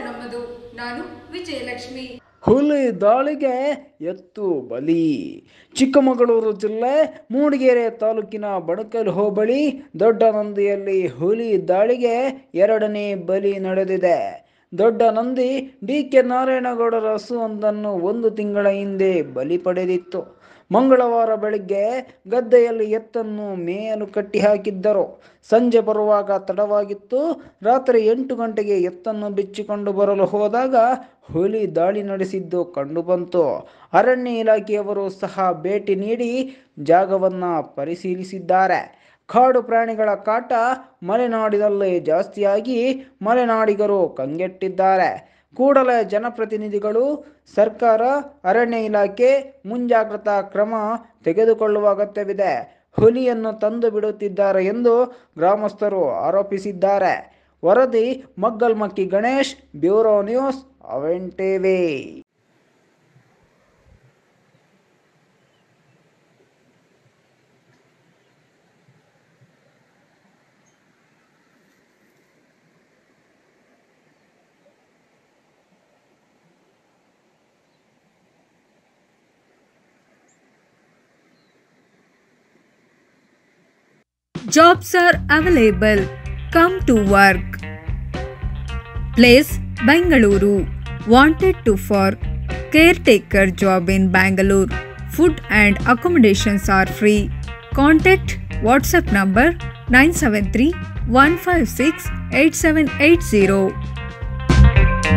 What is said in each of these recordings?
ನಮ್ಮದು ನಾನು ವಿಜಯಲಕ್ಷ್ಮಿ ಹುಲಿ ದಾಳಿಗೆ ಎತ್ತು ಬಲಿ ಚಿಕ್ಕಮಗಳೂರು ಜಿಲ್ಲೆ ಮೂಡಿಗೆರೆ ತಾಲೂಕಿನ ಬಣಕಲ್ ಹೋಬಳಿ ದೊಡ್ಡ ನಂದಿಯಲ್ಲಿ ಹುಲಿ ದಾಳಿಗೆ ಎರಡನೇ ಬಲಿ ನಡೆದಿದೆ ದೊಡ್ಡ ನಂದಿ ಡಿ ಕೆ ನಾರಾಯಣಗೌಡರ ಹಸುವೊಂದನ್ನು ಒಂದು ತಿಂಗಳ ಹಿಂದೆ ಬಲಿ ಪಡೆದಿತ್ತು ಮಂಗಳವಾರ ಬೆಳಿಗ್ಗೆ ಗದ್ದೆಯಲ್ಲಿ ಎತ್ತನ್ನು ಮೇಯಲು ಕಟ್ಟಿ ಹಾಕಿದ್ದರು ಸಂಜೆ ಬರುವಾಗ ತಡವಾಗಿತ್ತು ರಾತ್ರಿ ಎಂಟು ಗಂಟೆಗೆ ಎತ್ತನ್ನು ಬಿಚ್ಚಿಕೊಂಡು ಬರಲು ಹೋದಾಗ ಹುಲಿ ದಾಳಿ ನಡೆಸಿದ್ದು ಕಂಡುಬಂತು ಅರಣ್ಯ ಇಲಾಖೆಯವರು ಸಹ ಭೇಟಿ ನೀಡಿ ಜಾಗವನ್ನು ಪರಿಶೀಲಿಸಿದ್ದಾರೆ ಕಾಡು ಪ್ರಾಣಿಗಳ ಕಾಟ ಮಲೆನಾಡಿನಲ್ಲಿ ಜಾಸ್ತಿಯಾಗಿ ಮಲೆನಾಡಿಗರು ಕಂಗೆಟ್ಟಿದ್ದಾರೆ ಕೂಡಲೇ ಜನಪ್ರತಿನಿಧಿಗಳು ಸರ್ಕಾರ ಅರಣ್ಯ ಇಲಾಖೆ ಮುಂಜಾಗ್ರತಾ ಕ್ರಮ ತೆಗೆದುಕೊಳ್ಳುವ ಅಗತ್ಯವಿದೆ ಹುಲಿಯನ್ನು ತಂದು ಬಿಡುತ್ತಿದ್ದಾರೆ ಎಂದು ಗ್ರಾಮಸ್ಥರು ಆರೋಪಿಸಿದ್ದಾರೆ ವರದಿ ಮಗ್ಗಲ್ಮಕ್ಕಿ ಗಣೇಶ್ ಬ್ಯೂರೋ ನ್ಯೂಸ್ ಅವೆನ್ TV Jobs are available. Come to work. Place Bangalore. Wanted to for caretaker job in Bangalore. Food and accommodations are free. Contact WhatsApp number 973 156 8780.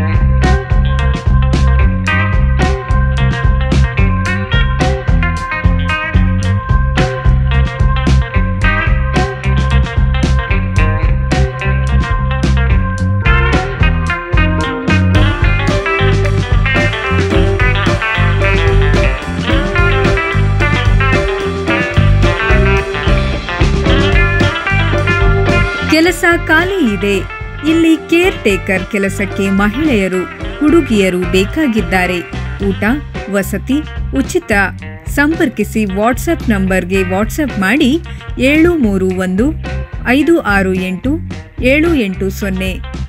ಕೆಲಸ ಖಾಲಿ ಇದೆ ಇಲ್ಲಿ ಕೇರ್ ಟೇಕರ್ ಕೆಲಸಕ್ಕೆ ಮಹಿಳೆಯರು ಹುಡುಗಿಯರು ಬೇಕಾಗಿದ್ದಾರೆ ಊಟ ವಸತಿ ಉಚಿತ ಸಂಪರ್ಕಿಸಿ ವಾಟ್ಸಪ್ ನಂಬರ್ಗೆ ವಾಟ್ಸಪ್ ಮಾಡಿ ಏಳು ಮೂರು ಒಂದು ಐದು ಆರು ಎಂಟು ಏಳು ಎಂಟು ಸೊನ್ನೆ